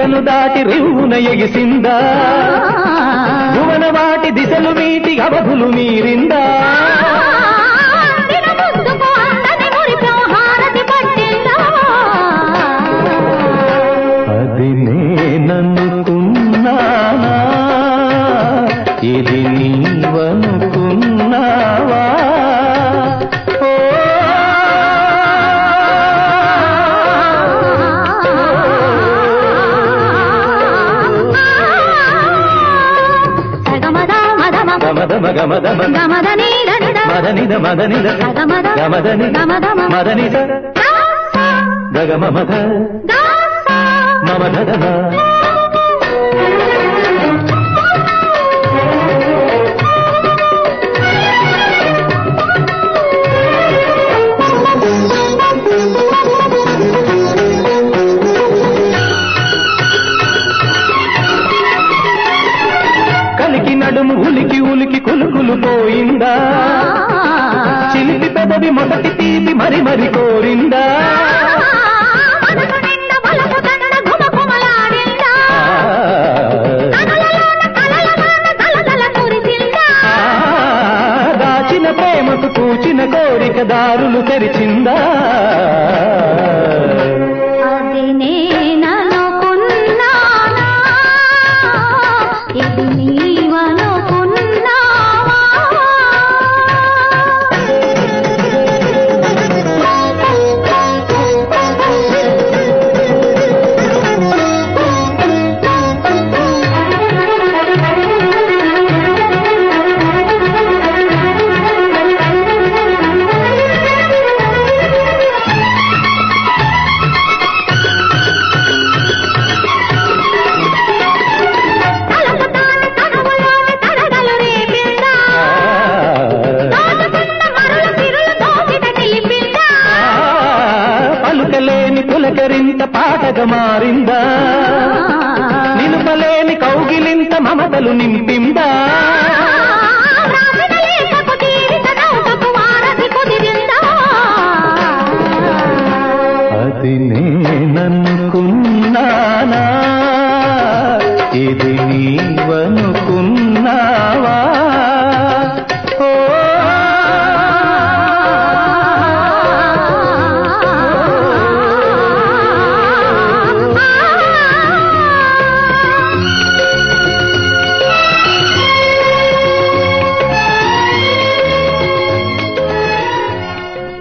దిశను దాటి రివ్వున ఎగిసిందా భువన వాటి దిశలు మీటి అవధులు మీరిందా అందిన ముందుకు అందరి మురిపెం హారతి పట్టిందా అది నేననుకున్నానా ఇది నీవనుకున్నావా ఓ సగమద మదమ గమదమ గమదమ గమద నీడ నిద మదనిద మదనిద సగమద గమదని గమదమ మదనిద గగమ మద మమ దదమ కలికి నడుము ఉలికి ఉలికి కులుకులు పోయిందా చిలిపి పెదవి మొదటి తీపి మరి మరి కోరిందా మనసు నిండా బలపు తనన ఘుమఘుమలాడిందా కలలలోన కలలలోన కలకల కురిసిందా ఆ, దాచిన ప్రేమకు కూచిన కోరిక దారులు తెరిచిందా అది నేననుకున్నానా ఇది నీవనుకున్నావా తలకు తాను తనువులోని తడగలు రేపిందా తోటకున్న మరుల సిరుల తోసిట నిలిపిందా పలుకలేని పులకరింత పాటగా మారిందా నిలుపలేని కౌగిలింత మమతలు నింపిందా